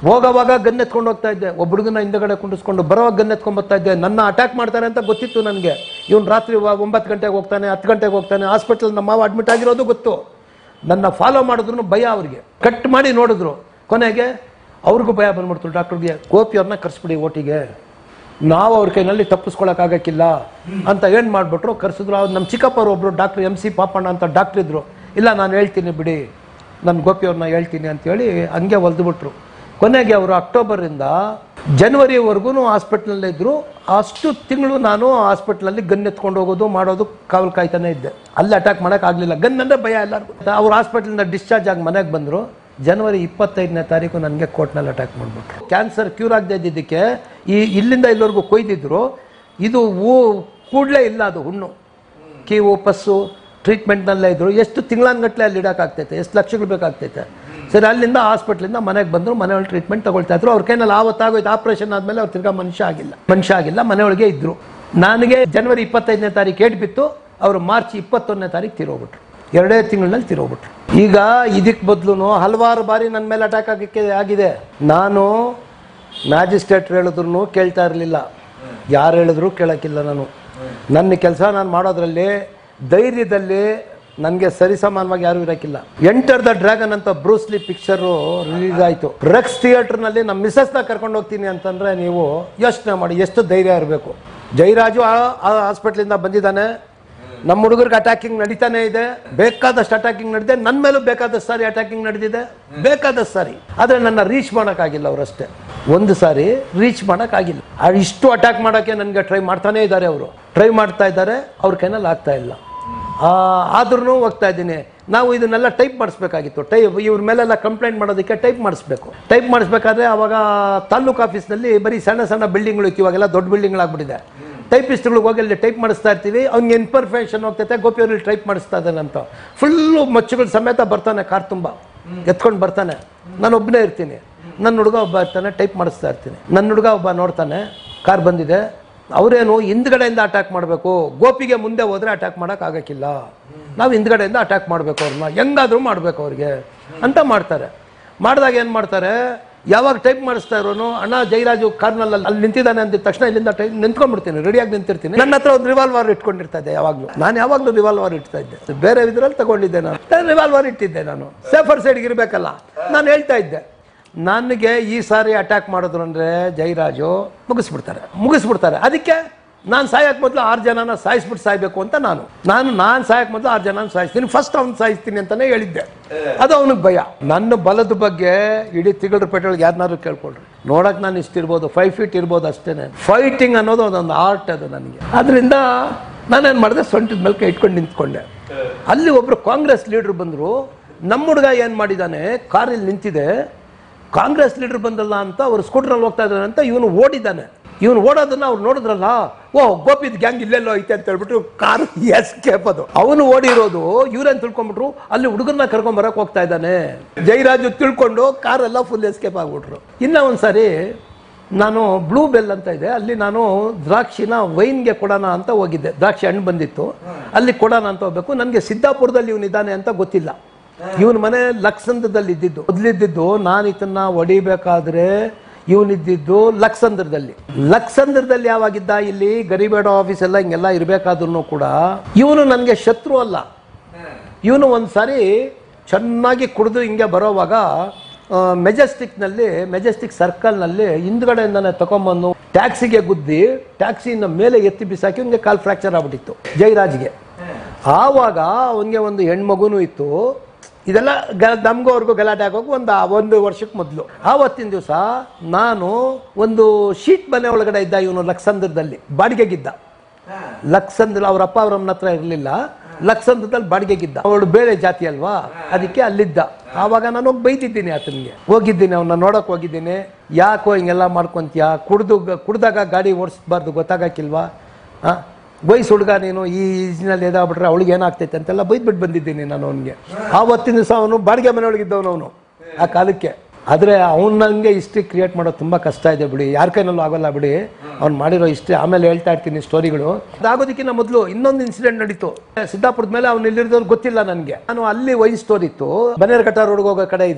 ಹೋಗೋವಾಗ ಗನ್ ಎತ್ಕೊಂಡು ಹೋಗ್ತಾ ಇದ್ದೆ ಒಬ್ಬ ಹುಡುಗನ ಹಿಂದಗಡೆ ಕುಂಡಿಸ್ಕೊಂಡು ಬರೋವಾಗ ಗನ್ ಎತ್ಕೊಂಡ್ ಬರ್ತಾ ಇದ್ದೆ ನನ್ನ ಅಟ್ಯಾಕ್ ಮಾಡ್ತಾರೆ ಅಂತ ಗೊತ್ತಿತ್ತು ನನಗೆ ಇವನು ರಾತ್ರಿ ವ- ಒಂಬತ್ತು ಗಂಟೆಗೆ ಹೋಗ್ತಾನೆ ಹತ್ತು ಗಂಟೆಗೆ ಹೋಗ್ತಾನೆ ಹಾಸ್ಪಿಟಲ್ ನಮ್ಮ ಮಾವ ಅಡ್ಮಿಟ್ ಆಗಿರೋದು ಗೊತ್ತು ನನ್ನ ಫಾಲೋ ಮಾಡಿದ್ರು ಭಯ ಅವ್ರಿಗೆ ಕಟ್ ಮಾಡಿ ನೋಡಿದ್ರು ಕೊನೆಗೆ ಅವ್ರಿಗೂ ಭಯ ಬಂದ್ಬಿಡ್ತು ಡಾಕ್ಟರ್ಗೆ ಗೋಪಿ ಅವ್ರನ್ನ ಕರ್ಸ್ಬಿಡಿ ಓಟಿಗೆ ನಾವು ಅವ್ರ ಕೈನಲ್ಲಿ ತಪ್ಪಿಸ್ಕೊಳಕ್ಕಾಗಕ್ಕಿಲ್ಲ ಅಂತ ಏನು ಮಾಡಿಬಿಟ್ರು ಕರೆಸಿದ್ರು ಅವ್ರು ನಮ್ಮ ಚಿಕ್ಕಪ್ಪರು ಒಬ್ಬರು ಡಾಕ್ಟರ್ ಎಮ್ ಸಿ ಪಾಪಣ್ಣ ಅಂತ ಡಾಕ್ಟ್ರ್ ಇದ್ರು ಇಲ್ಲ ನಾನು ಹೇಳ್ತೀನಿ ಬಿಡಿ ನನ್ನ ಗೋಪಿ ಅವ್ರನ್ನ ಹೇಳ್ತೀನಿ ಅಂತೇಳಿ ಹಂಗೆ ಹೊಲ್ದುಬಿಟ್ರು ಕೊನೆಗೆ ಅವರು ಅಕ್ಟೋಬರಿಂದ ಜನವರಿವರೆಗೂ ಹಾಸ್ಪಿಟ್ಲಲ್ಲೇ ಇದ್ದರು ಅಷ್ಟು ತಿಂಗಳು ನಾನು ಹಾಸ್ಪಿಟ್ಲಲ್ಲಿ ಗನ್ ಎತ್ಕೊಂಡು ಹೋಗೋದು ಮಾಡೋದು ಕಾವಲು ಕಾಯ್ತಾನೆ ಇದ್ದೆ ಅಲ್ಲಿ ಅಟ್ಯಾಕ್ ಮಾಡೋಕ್ಕಾಗಲಿಲ್ಲ ಗನ್ ಅಂದರೆ ಭಯ ಎಲ್ಲರಿಗೂ ಅವ್ರು ಹಾಸ್ಪಿಟ್ಲಿಂದ ಡಿಸ್ಚಾರ್ಜ್ ಆಗಿ ಮನೆಗೆ ಬಂದರು ಜನವರಿ ಇಪ್ಪತ್ತೈದನೇ ತಾರೀಕು ನನಗೆ ಕೋರ್ಟ್ನಲ್ಲಿ ಅಟ್ಯಾಕ್ ಮಾಡಿಬಿಟ್ರು ಕ್ಯಾನ್ಸರ್ ಕ್ಯೂರ್ ಆಗದೆ ಇದ್ದಿದ್ದಕ್ಕೆ ಈ ಇಲ್ಲಿಂದ ಇಲ್ಲಿವರೆಗೂ ಕೊಯ್ದಿದ್ರು ಇದು ಹೂ ಕೂಡಲೇ ಇಲ್ಲ ಅದು ಹುಣ್ಣು ಕೀವು ಪಸ್ಸು ಟ್ರೀಟ್ಮೆಂಟ್ನಲ್ಲೇ ಇದ್ರು ಎಷ್ಟು ತಿಂಗಳಾನ್ಗಟ್ಲೆ ಅಲ್ಲಿ ಇಡೋಕ್ಕಾಗ್ತೈತೆ ಎಷ್ಟು ಲಕ್ಷಗಳು ಬೇಕಾಗ್ತೈತೆ ಸರಿ ಅಲ್ಲಿಂದ ಹಾಸ್ಪಿಟ್ಲಿಂದ ಮನೆಗೆ ಬಂದರು ಮನೆಯೊಳಗೆ ಟ್ರೀಟ್ಮೆಂಟ್ ತಗೊಳ್ತಾ ಇದ್ರು ಅವ್ರ ಕೈನಲ್ಲಿ ಆವತ್ತಾಗೋಯ್ತು ಆಪ್ರೇಷನ್ ಆದಮೇಲೆ ಅವ್ರು ತಿರ್ಗಾ ಮನುಷ್ಯ ಆಗಿಲ್ಲ ಮನುಷ್ಯ ಆಗಿಲ್ಲ ಮನೆಯೊಳಗೆ ಇದ್ರು ನನಗೆ ಜನವರಿ ಇಪ್ಪತ್ತೈದನೇ ತಾರೀಕು ಏಟ್ ಬಿತ್ತು ಅವರು ಮಾರ್ಚ್ ಇಪ್ಪತ್ತೊಂದನೇ ತಾರೀಕು ತಿರೋಗ್ಬಿಟ್ರು ಎರಡೇ ತಿಂಗಳಲ್ಲಿ ತಿರೋಗ್ಬಿಟ್ರು ಈಗ ಇದಕ್ಕೆ ಬದಲು ಹಲವಾರು ಬಾರಿ ನನ್ನ ಮೇಲೆ ಅಟ್ಯಾಕ್ ಆಗಕ್ಕೆ ಆಗಿದೆ ನಾನು ಮ್ಯಾಜಿಸ್ಟ್ರೇಟ್ ಹೇಳಿದ್ರು ಕೇಳ್ತಾ ಇರಲಿಲ್ಲ ಯಾರು ಹೇಳಿದ್ರು ಕೇಳೋಕ್ಕಿಲ್ಲ ನಾನು ನನ್ನ ಕೆಲಸ ನಾನು ಮಾಡೋದ್ರಲ್ಲಿ ಧೈರ್ಯದಲ್ಲಿ ನನಗೆ ಸರಿಸಮಾನವಾಗಿ ಯಾರು ಇರೋಕ್ಕಿಲ್ಲ ಎಂಟರ್ ದ ಡ್ರ್ಯಾಗನ್ ಅಂತ ಬ್ರೂಸ್ಲಿ ಪಿಕ್ಚರು ರಿಲೀಸ್ ಆಯಿತು ರೆಕ್ಸ್ ಥಿಯೇಟರ್ನಲ್ಲಿ ನಮ್ಮ ಮಿಸ್ಸಸ್ನ ಕರ್ಕೊಂಡು ಹೋಗ್ತೀನಿ ಅಂತಂದರೆ ನೀವು ಯೋಚನೆ ಮಾಡಿ ಎಷ್ಟು ಧೈರ್ಯ ಇರಬೇಕು ಜೈರಾಜು ಆ ಹಾಸ್ಪಿಟ್ಲಿಂದ ಬಂದಿದ್ದಾನೆ ನಮ್ಮ ಹುಡುಗರಿಗೆ ಅಟ್ಯಾಕಿಂಗ್ ನಡೀತಾನೆ ಇದೆ ಬೇಕಾದಷ್ಟು ಅಟ್ಯಾಕಿಂಗ್ ನಡೆದಿದೆ ನನ್ನ ಮೇಲೂ ಬೇಕಾದಷ್ಟು ಸಾರಿ ಅಟ್ಯಾಕಿಂಗ್ ನಡೆದಿದೆ ಬೇಕಾದಷ್ಟು ಸಾರಿ ಆದರೆ ನನ್ನ ರೀಚ್ ಮಾಡೋಕ್ಕಾಗಿಲ್ಲ ಅವರಷ್ಟೇ ಒಂದು ಸಾರಿ ರೀಚ್ ಮಾಡೋಕ್ಕಾಗಿಲ್ಲ ಆ ಇಷ್ಟು ಅಟ್ಯಾಕ್ ಮಾಡೋಕ್ಕೆ ನನಗೆ ಟ್ರೈ ಮಾಡ್ತಾನೇ ಇದ್ದಾರೆ ಅವರು ಟ್ರೈ ಮಾಡ್ತಾ ಇದ್ದಾರೆ ಅವ್ರ ಕೈನಲ್ಲಿ ಆಗ್ತಾ ಇಲ್ಲ ಆದ್ರೂ ಹೋಗ್ತಾ ಇದ್ದೀನಿ ನಾವು ಇದನ್ನೆಲ್ಲ ಟೈಪ್ ಮಾಡಿಸ್ಬೇಕಾಗಿತ್ತು ಟೈ ಇವ್ರ ಮೇಲೆಲ್ಲ ಕಂಪ್ಲೇಂಟ್ ಮಾಡೋದಕ್ಕೆ ಟೈಪ್ ಮಾಡಿಸ್ಬೇಕು ಟೈಪ್ ಮಾಡಿಸ್ಬೇಕಾದ್ರೆ ಅವಾಗ ತಾಲೂಕು ಆಫೀಸ್ನಲ್ಲಿ ಬರೀ ಸಣ್ಣ ಸಣ್ಣ ಬಿಲ್ಡಿಂಗ್ಗಳು ಇತ್ತು ಇವಾಗೆಲ್ಲ ದೊಡ್ಡ ಬಿಲ್ಡಿಂಗ್ಗಳಾಗ್ಬಿಟ್ಟಿದೆ ಟೈಪಿಸ್ಟ್ಗಳಿಗೆ ಹೋಗಿ ಅಲ್ಲಿ ಟೈಪ್ ಮಾಡಿಸ್ತಾ ಇರ್ತೀವಿ ಅವ್ನಿಗೆ ಇನ್ಫರ್ಮೇಷನ್ ಹೋಗ್ತೈತೆ ಗೋಪಿಯವ್ರಲ್ಲಿ ಟೈಪ್ ಮಾಡಿಸ್ತಾ ಇದ್ದಾನೆ ಅಂತ ಫುಲ್ಲು ಮಚ್ಚುಗಳ ಸಮೇತ ಬರ್ತಾನೆ ಕಾರ್ ತುಂಬ ಎತ್ಕೊಂಡು ಬರ್ತಾನೆ ನಾನು ಒಬ್ಬನೇ ಇರ್ತೀನಿ ನನ್ನ ಹುಡುಗ ಒಬ್ಬ ಇರ್ತಾನೆ ಟೈಪ್ ಮಾಡಿಸ್ತಾ ಇರ್ತೀನಿ ನನ್ನ ಹುಡುಗ ಒಬ್ಬ ನೋಡ್ತಾನೆ ಕಾರ್ ಬಂದಿದೆ ಅವರೇನು ಹಿಂದ್ಗಡೆಯಿಂದ ಅಟ್ಯಾಕ್ ಮಾಡಬೇಕು ಗೋಪಿಗೆ ಮುಂದೆ ಹೋದರೆ ಅಟ್ಯಾಕ್ ಮಾಡೋಕ್ಕಾಗಕ್ಕಿಲ್ಲ ನಾವು ಹಿಂದ್ಗಡೆಯಿಂದ ಅಟ್ಯಾಕ್ ಮಾಡಬೇಕು ಅವ್ರನ್ನ ಹೆಂಗಾದ್ರೂ ಮಾಡಬೇಕು ಅವ್ರಿಗೆ ಅಂತ ಮಾಡ್ತಾರೆ ಮಾಡಿದಾಗ ಏನು ಮಾಡ್ತಾರೆ ಯಾವಾಗ ಟೈಪ್ ಮಾಡಿಸ್ತಾ ಇರೋನು ಅಣ್ಣ ಜೈರಾಜು ಕಾರ್ನಲ್ಲಿ ಅಲ್ಲಿ ನಿಂತಿದ್ದಾನೆ ಅಂದಿದ ತಕ್ಷಣ ಇಲ್ಲಿಂದ ಟೈಪ್ ನಿಂತ್ಕೊಂಡ್ಬಿಡ್ತೀನಿ ರೆಡಿಯಾಗಿ ನಿಂತಿರ್ತೀನಿ ನನ್ನ ಹತ್ರ ಒಂದು ರಿವಾಲ್ವರ್ ಇಟ್ಕೊಂಡಿರ್ತಾ ಇದ್ದೆ ಯಾವಾಗಲೂ ನಾನು ಯಾವಾಗಲೂ ರಿವಾಲ್ವರ್ ಇಡ್ತಾ ಇದ್ದೆ ಬೇರೆ ಇದ್ರಲ್ಲಿ ತಗೊಂಡಿದ್ದೆ ನಾನು ನಾನು ರಿವಾಲ್ವರ್ ಇಟ್ಟಿದ್ದೆ ನಾನು ಸೇಫರ್ ಸೈಡ್ಗೆ ಇರಬೇಕಲ್ಲ ನಾನು ಹೇಳ್ತಾ ಇದ್ದೆ ನನಗೆ ಈ ಸಾರಿ ಅಟ್ಯಾಕ್ ಮಾಡಿದ್ರು ಅಂದರೆ ಜೈರಾಜು ಮುಗಿಸ್ಬಿಡ್ತಾರೆ ಮುಗಿಸ್ಬಿಡ್ತಾರೆ ಅದಕ್ಕೆ ನಾನು ಸಾಯಕ್ಕೆ ಮೊದಲು ಆರು ಜನನ ಸಾಯಿಸ್ಬಿಟ್ಟು ಸಾಯ್ಬೇಕು ಅಂತ ನಾನು ನಾನು ನಾನು ಸಾಯಕ್ಕೆ ಮೊದಲು ಆರು ಜನನ ಸಾಯಿಸ್ತೀನಿ ಫಸ್ಟ್ ಅವ್ನು ಸಾಯಿಸ್ತೀನಿ ಅಂತಲೇ ಹೇಳಿದ್ದೆ ಅದು ಅವನಿಗೆ ಭಯ ನನ್ನ ಬಲದ ಬಗ್ಗೆ ಇಡೀ ತಿಂಗಳ ಪೇಟೆಯೊಳಗೆ ಯಾರನ್ನಾರು ಕೇಳ್ಕೊಳ್ರಿ ನೋಡಕ್ಕೆ ನಾನು ಇಷ್ಟಿರ್ಬೋದು ಫೈವ್ ಫೀಟ್ ಇರ್ಬೋದು ಅಷ್ಟೇ ಫೈಟಿಂಗ್ ಅನ್ನೋದು ಅದೊಂದು ಆರ್ಟ್ ಅದು ನನಗೆ ಅದರಿಂದ ನಾನೇನು ಮಾಡಿದೆ ಸೊಂಟದ ಮೇಲೆ ಕೈ ಇಟ್ಕೊಂಡು ನಿಂತ್ಕೊಂಡೆ ಅಲ್ಲಿ ಒಬ್ಬರು ಕಾಂಗ್ರೆಸ್ ಲೀಡ್ರ್ ಬಂದರು ನಮ್ಮ ಹುಡುಗ ಏನು ಮಾಡಿದ್ದಾನೆ ಕಾರಲ್ಲಿ ನಿಂತಿದೆ ಕಾಂಗ್ರೆಸ್ ಲೀಡರ್ ಬಂದಲ್ಲ ಅಂತ ಅವ್ರು ಸ್ಕೂಟ್ರಲ್ಲಿ ಹೋಗ್ತಾ ಇದ್ದಾನೆ ಅಂತ ಇವನು ಓಡಿದ್ದಾನೆ ಇವನು ಓಡೋದನ್ನ ಅವ್ರು ನೋಡಿದ್ರಲ್ಲ ಓ ಗೋಪಿದ್ ಗ್ಯಾಂಗ್ ಇಲ್ಲೆಲ್ಲೋ ಐತೆ ಅಂತ ಹೇಳ್ಬಿಟ್ಟು ಕಾರ್ ಎಸ್ಕೇಪ್ ಅದು ಅವನು ಓಡಿರೋದು ಇವ್ರೇನ್ ತಿಳ್ಕೊಂಡ್ಬಿಟ್ರು ಅಲ್ಲಿ ಹುಡುಗರನ್ನ ಕರ್ಕೊಂಡ್ ಬರಕ್ ಹೋಗ್ತಾ ಇದ್ದಾನೆ ಜೈರಾಜು ತಿಳ್ಕೊಂಡು ಕಾರೆಲ್ಲ ಫುಲ್ ಎಸ್ಕೇಪ್ ಆಗ್ಬಿಟ್ರು ಇನ್ನ ಒಂದ್ಸರಿ ನಾನು ಬ್ಲೂ ಬೆಲ್ ಅಂತ ಇದೆ ಅಲ್ಲಿ ನಾನು ದ್ರಾಕ್ಷಿನ ವೈನ್ಗೆ ಕೊಡೋಣ ಅಂತ ಹೋಗಿದ್ದೆ ದ್ರಾಕ್ಷಿ ಹಣ್ಣು ಬಂದಿತ್ತು ಅಲ್ಲಿ ಕೊಡೋಣ ಅಂತ ಹೋಗ್ಬೇಕು ನನಗೆ ಸಿದ್ದಾಪುರದಲ್ಲಿ ಇವನಿದ್ದಾನೆ ಅಂತ ಗೊತ್ತಿಲ್ಲ ಇವನ ಮನೆ ಲಕ್ಸಂದ್ರದಲ್ಲಿ ಇದ್ದಿದ್ದು ಮೊದಲಿದ್ದಿದ್ದು ನಾನು ಇದನ್ನ ಹೊಡಿಬೇಕಾದ್ರೆ ಇವನಿದ್ದಿದ್ದು ಲಕ್ಸಂದ್ರದಲ್ಲಿ ಲಕ್ಸಂದ್ರದಲ್ಲಿ ಯಾವಾಗಿದ್ದ ಇಲ್ಲಿ ಗರಿಬೇಡ ಆಫೀಸ್ ಎಲ್ಲ ಹಿಂಗೆಲ್ಲ ಇರಬೇಕಾದ್ರೂ ಕೂಡ ಇವನು ನನಗೆ ಶತ್ರು ಅಲ್ಲ ಇವನು ಒಂದು ಸಾರಿ ಚೆನ್ನಾಗಿ ಕುಡಿದು ಹಿಂಗೆ ಬರೋವಾಗ ಮೆಜೆಸ್ಟಿಕ್ನಲ್ಲಿ ಮೆಜೆಸ್ಟಿಕ್ ಸರ್ಕಲ್ನಲ್ಲಿ ಹಿಂದ್ಗಡೆಯಿಂದನೇ ತಗೊಂಬಂದು ಟ್ಯಾಕ್ಸಿಗೆ ಗುದ್ದಿ ಟ್ಯಾಕ್ಸಿನ ಮೇಲೆ ಎತ್ತಿ ಬಿಸಾಕಿ ಅವನಿಗೆ ಕಾಲ್ ಫ್ರಾಕ್ಚರ್ ಆಗ್ಬಿಟ್ಟಿತ್ತು ಜೈರಾಜ್ಗೆ ಆವಾಗ ಅವನಿಗೆ ಒಂದು ಹೆಣ್ಮಗುನೂ ಇತ್ತು ಇದೆಲ್ಲ ಗ ನಮಗೂ ಅವ್ರಿಗೂ ಗಲಾಟೆ ಆಗೋಕೆ ಒಂದು ಆ ಒಂದು ವರ್ಷಕ್ಕೆ ಮೊದಲು ಆವತ್ತಿನ ದಿವಸ ನಾನು ಒಂದು ಶೀಟ್ ಮನೆ ಒಳಗಡೆ ಇದ್ದ ಇವನು ಲಕ್ಸಂದ್ರದಲ್ಲಿ ಬಾಡಿಗೆಗಿದ್ದ ಲಕ್ಸಂದ್ರ ಅವ್ರ ಅಪ್ಪ ಅವ್ರಮ್ಮನ ಹತ್ರ ಇರಲಿಲ್ಲ ಲಕ್ಸಂದ್ರದಲ್ಲಿ ಬಾಡಿಗೆಗಿದ್ದ ಅವಳು ಬೇರೆ ಜಾತಿ ಅಲ್ವಾ ಅದಕ್ಕೆ ಅಲ್ಲಿದ್ದ ಆವಾಗ ನಾನು ಹೋಗಿ ಬೈತಿದ್ದೀನಿ ಆತನಿಗೆ ಹೋಗಿದ್ದೀನಿ ಅವನ್ನ ನೋಡಕ್ ಹೋಗಿದ್ದೀನಿ ಯಾಕೋ ಹಿಂಗೆಲ್ಲ ಮಾಡ್ಕೊಂತೀಯ ಕುಡ್ದು ಕುಡ್ದಾಗ ಗಾಡಿ ಓಡಿಸ್ಬಾರ್ದು ಗೊತ್ತಾಗಕ್ಕಿಲ್ವಾ ಆ ವಯಸ್ಸು ಹುಡುಗ ನೀನು ಈ ಈಜಿನಲ್ಲಿ ಎದಾಗ್ಬಿಟ್ರೆ ಅವಳಿಗೆ ಏನಾಗ್ತೈತೆ ಅಂತೆಲ್ಲ ಬೈದ್ಬಿಟ್ಟು ಬಂದಿದ್ದೀನಿ ನಾನು ಅವನಿಗೆ ಆವತ್ತಿನ ದಿವಸ ಅವನು ಬಾಡಿಗೆ ಮನೆಯೊಳಗಿದ್ದವನು ಅವನು ಆ ಕಾಲಕ್ಕೆ ಆದರೆ ಅವ್ನು ನನಗೆ ಹಿಸ್ಟ್ರಿ ಕ್ರಿಯೇಟ್ ಮಾಡೋದು ತುಂಬ ಕಷ್ಟ ಇದೆ ಬಿಡಿ ಯಾರ ಕೈನಲ್ಲೂ ಆಗೋಲ್ಲ ಬಿಡಿ ಅವ್ನು ಮಾಡಿರೋ ಹಿಸ್ಟ್ರಿ ಆಮೇಲೆ ಹೇಳ್ತಾ ಇರ್ತೀನಿ ಸ್ಟೋರಿಗಳು ಅದಾಗೋದಕ್ಕಿಂತ ಮೊದಲು ಇನ್ನೊಂದು ಇನ್ಸಿಡೆಂಟ್ ನಡೀತು ಸಿದ್ದಾಪುರದ ಮೇಲೆ ಅವ್ನು ಇಲ್ಲಿರೋದು ಗೊತ್ತಿಲ್ಲ ನನಗೆ ನಾನು ಅಲ್ಲಿ ವೈನ್ ಸ್ಟೋರ್ ಇತ್ತು ಬನೇರ್ಘಟ್ಟ ರೋಡ್ಗೆ ಹೋಗೋ ಕಡೆ ಇದೆ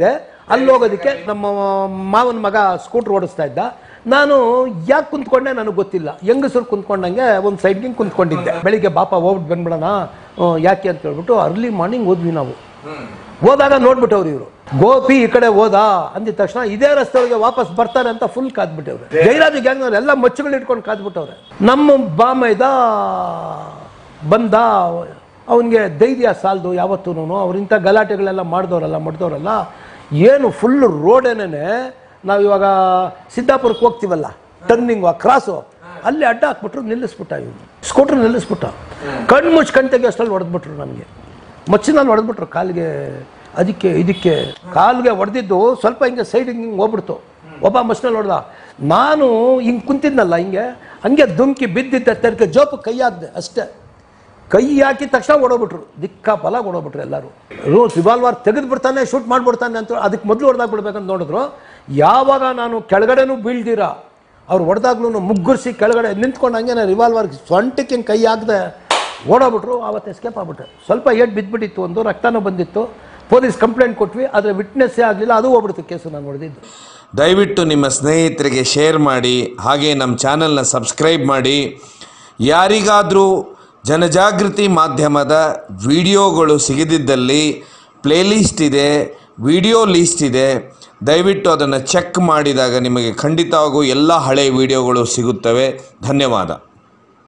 ಅಲ್ಲಿ ಹೋಗೋದಕ್ಕೆ ನಮ್ಮ ಮಾವನ ಮಗ ಸ್ಕೂಟ್ರ್ ಓಡಿಸ್ತಾ ಇದ್ದ ನಾನು ಯಾಕೆ ಕುಂತ್ಕೊಂಡೆ ನನಗೆ ಗೊತ್ತಿಲ್ಲ ಹೆಂಗಸರು ಕುಂತ್ಕೊಂಡಂಗೆ ಒಂದು ಸೈಡ್ಗೆ ಕುಂತ್ಕೊಂಡಿದ್ದೆ ಬೆಳಿಗ್ಗೆ ಬಾಪ ಹೋಗ್ಬಿಟ್ಟು ಬಂದ್ಬಿಡೋಣ ಹ್ಮ್, ಯಾಕೆ ಅಂತ ಹೇಳ್ಬಿಟ್ಟು ಅರ್ಲಿ ಮಾರ್ನಿಂಗ್ ಹೋದ್ವಿ ನಾವು ಹೋದಾಗ ನೋಡ್ಬಿಟ್ಟವ್ರು ಇವರು ಗೋಪಿ ಈ ಕಡೆ ಹೋದ ಅಂದಿದ ತಕ್ಷಣ ಇದೇ ರಸ್ತೆ ಒಳಗೆ ವಾಪಸ್ ಬರ್ತಾರೆ ಅಂತ ಫುಲ್ ಕಾದ್ಬಿಟ್ಟವ್ರೆ ಜೈರಾಜ್ ಗ್ಯಾಂಗ್ನವ್ರು ಎಲ್ಲ ಮಚ್ಚುಗಳು ಇಟ್ಕೊಂಡು ಕಾದ್ಬಿಟ್ಟವ್ರೆ ನಮ್ಮ ಬಾಮೈದ ಬಂದ ಅವನಿಗೆ ಧೈರ್ಯ ಸಾಲದು ಯಾವತ್ತೂ ಅವ್ರಿಂಥ ಗಲಾಟೆಗಳೆಲ್ಲ ಮಾಡಿದವರಲ್ಲ ಮಾಡಿದವರಲ್ಲ ಏನು ಫುಲ್ ರೋಡೇನೇ ನಾವು ಇವಾಗ ಸಿದ್ದಾಪುರಕ್ಕೆ ಹೋಗ್ತೀವಲ್ಲ ಟರ್ನಿಂಗು ಆ ಕ್ರಾಸು ಅಲ್ಲಿ ಅಡ್ಡ ಹಾಕ್ಬಿಟ್ರು ನಿಲ್ಲಿಸ್ಬಿಟ್ಟ ಇವನು ಸ್ಕೂಟ್ರ್ ನಿಲ್ಲಿಸ್ಬಿಟ್ಟ ಕಣ್ಣು ಮುಚ್ಚಿ ಕಣ್ ತೆಗಿಯೋಷ್ಟರಲ್ಲಿ ಹೊಡೆದ್ಬಿಟ್ರು ನನಗೆ ಮಚ್ಚಿನಲ್ಲಿ ಹೊಡೆದ್ಬಿಟ್ರು ಕಾಲಿಗೆ ಅದಕ್ಕೆ ಇದಕ್ಕೆ ಕಾಲಿಗೆ ಹೊಡೆದಿದ್ದು ಸ್ವಲ್ಪ ಹಿಂಗೆ ಸೈಡಿಗೆ ಹಿಂಗೆ ಹೋಗ್ಬಿಡ್ತು ಒಬ್ಬ ಮಚ್ಚಿನಲ್ಲಿ ಹೊಡೆದ ನಾನು ಹಿಂಗೆ ಕುಂತಿದ್ನಲ್ಲ ಹಿಂಗೆ ಹಂಗೆ ದುಮ್ಕಿ ಬಿದ್ದಿದ್ದ ತೆರಕೆ ಜೋಪು ಕೈ ಹಾಕ್ದೆ ಅಷ್ಟೇ ಕೈ ಹಾಕಿದ ತಕ್ಷಣ ಓಡೋಗ್ಬಿಟ್ರು ದಿಕ್ಕಾಪಲ ಓಡೋಗ್ಬಿಟ್ರು ಎಲ್ಲರೂ ರೂ ರಿವಾಲ್ವರ್ ತೆಗೆದು ಬಿಡ್ತಾನೆ ಶೂಟ್ ಮಾಡ್ಬಿಡ್ತಾನೆ ಅಂತ ಅದಕ್ಕೆ ಮೊದಲು ಹೊಡೆದಾಗ ಬಿಡ್ಬೇಕಂತ ನೋಡಿದ್ರು ಯಾವಾಗ ನಾನು ಕೆಳಗಡೆನೂ ಬೀಳ್ದಿರ ಅವ್ರು ಹೊಡೆದಾಗ್ಲೂ ಮುಗ್ಗುರಿಸಿ ಕೆಳಗಡೆ ನಿಂತ್ಕೊಂಡು ಹಂಗೆ ರಿವಾಲ್ವರ್ ಸೊಂಟಕ್ಕೆ ಹಿಂಗೆ ಕೈ ಹಾಕ್ದೆ ಓಡೋಗ್ಬಿಟ್ರು ಆವತ್ತು ಎಸ್ಕೇಪ್ ಆಗ್ಬಿಟ್ಟೆ ಸ್ವಲ್ಪ ಏಟ್ ಬಿದ್ದುಬಿಟ್ಟಿತ್ತು ಒಂದು ರಕ್ತನೂ ಬಂದಿತ್ತು ಪೊಲೀಸ್ ಕಂಪ್ಲೇಂಟ್ ಕೊಟ್ವಿ ಆದರೆ ವಿಟ್ನೆಸ್ಸೇ ಆಗಲಿಲ್ಲ ಅದು ಹೋಗ್ಬಿಡ್ತು ಕೇಸು ನಾನು ಹೊಡೆದಿದ್ದು ದಯವಿಟ್ಟು ನಿಮ್ಮ ಸ್ನೇಹಿತರಿಗೆ ಶೇರ್ ಮಾಡಿ ಹಾಗೆ ನಮ್ಮ ಚಾನಲ್ನ ಸಬ್ಸ್ಕ್ರೈಬ್ ಮಾಡಿ ಯಾರಿಗಾದರೂ ಜನಜಾಗೃತಿ ಮಾಧ್ಯಮದ ವಿಡಿಯೋಗಳು ಸಿಗದಿದ್ದಲ್ಲಿ ಪ್ಲೇಲಿಸ್ಟ್ ಇದೆ ವಿಡಿಯೋ ಲೀಸ್ಟ್ ಇದೆ ದಯವಿಟ್ಟು ಅದನ್ನು ಚೆಕ್ ಮಾಡಿದಾಗ ನಿಮಗೆ ಖಂಡಿತವಾಗೂ ಎಲ್ಲ ಹಳೆಯ ವಿಡಿಯೋಗಳು ಸಿಗುತ್ತವೆ ಧನ್ಯವಾದ